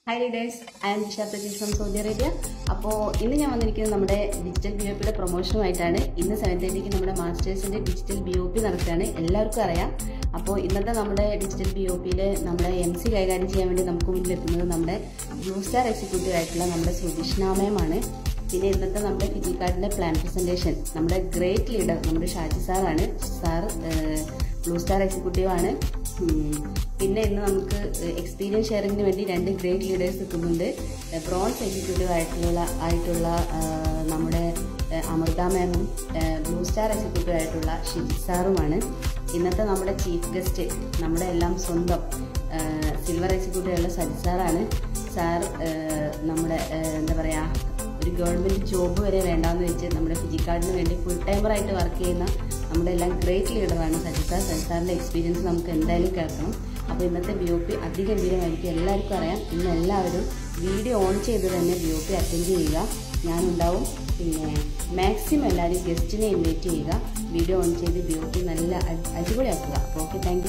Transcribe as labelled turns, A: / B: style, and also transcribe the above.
A: Hi leaders I am Jisha Prajeesh from Saudi Arabia അപ്പോൾ ഇന്ന് ഞാൻ വന്നിരിക്കുന്നത് നമ്മുടെ ഡിജിറ്റൽ ബി ഒ പിയുടെ പ്രൊമോഷനുമായിട്ടാണ് ഇന്ന് സെവൻ തേർട്ടിക്ക് നമ്മുടെ മാസ്റ്റേഴ്സിൻ്റെ ഡിജിറ്റൽ ബി ഒ പി നടക്കുകയാണ് എല്ലാവർക്കും അറിയാം അപ്പോൾ ഇന്നത്തെ നമ്മുടെ ഡിജിറ്റൽ ബി ഒ പിയിൽ നമ്മുടെ എം സി കൈകാര്യം ചെയ്യാൻ വേണ്ടി നമുക്ക് മുന്നിൽ എത്തുന്നത് നമ്മുടെ ബ്ലൂ സ്റ്റാർ എക്സിക്യൂട്ടീവ് ആയിട്ടുള്ള നമ്മുടെ സുധിഷ്ണാമയമാണ് പിന്നെ ഇന്നത്തെ നമ്മുടെ ഫിജി കാർഡിൻ്റെ പ്ലാൻ പ്രസൻറ്റേഷൻ നമ്മുടെ ഗ്രേറ്റ് ലീഡർ നമ്മുടെ ഷാജി സാറാണ് സാർ ബ്ലൂ സ്റ്റാർ എക്സിക്യൂട്ടീവ് ആണ് ഉം. പിന്നെ ഇന്ന് നമുക്ക് എക്സ്പീരിയൻസ് ഷെയറിങ്ങിന് വേണ്ടി രണ്ട് ഗ്രേറ്റ് ലീഡേഴ്സ് എത്തുന്നുണ്ട് ബ്രോൺസ് എക്സിക്യൂട്ടീവ് ആയിട്ടുള്ള ആയിട്ടുള്ള ആ, നമ്മുടെ ആ, അമൃത മാമും ബ്ലൂ സ്റ്റാർ എക്സിക്യൂട്ടീവ് ആയിട്ടുള്ള ഷിജി സാറുമാണ് ഇന്നത്തെ നമ്മുടെ ചീഫ് ഗസ്റ്റ് നമ്മുടെ എല്ലാം സ്വന്തം സിൽവർ എക്സിക്യൂട്ടീവ് ആയിട്ടുള്ള സജി സാറാണ് സാർ ആ, നമ്മുടെ ആ, എന്താ പറയുക ഒരു ഗവൺമെൻറ് ജോബ് വരെ വേണ്ടാന്ന് വെച്ച് നമ്മുടെ ഫിജിക്കാർഡിന് വേണ്ടി ഫുൾ ടൈമറായിട്ട് വർക്ക് ചെയ്യുന്ന നമ്മുടെ എല്ലാം ഗ്രേറ്റ് ലീഡറാണ് സജിത സജിസാറിൻ്റെ എക്സ്പീരിയൻസ് നമുക്ക് എന്തായാലും കേൾക്കണം അപ്പോൾ ഇന്നത്തെ ബി ഒ പി അതിഗംഭീരമായിരിക്കും എല്ലാവർക്കും അറിയാം ഇന്ന് എല്ലാവരും വീഡിയോ ഓൺ ചെയ്ത് തന്നെ ബി ഒ പി അറ്റൻഡ് ചെയ്യുക ഞാനുണ്ടാവും പിന്നെ മാക്സിമം എല്ലാവരും ഗസ്റ്റിനെ ഇൻവൈറ്റ് ചെയ്യുക വീഡിയോ ഓൺ ചെയ്ത് ബി ഒ പി നല്ല അടി- അടിപൊളിയാക്കുക അപ്പോൾ ഓക്കെ താങ്ക്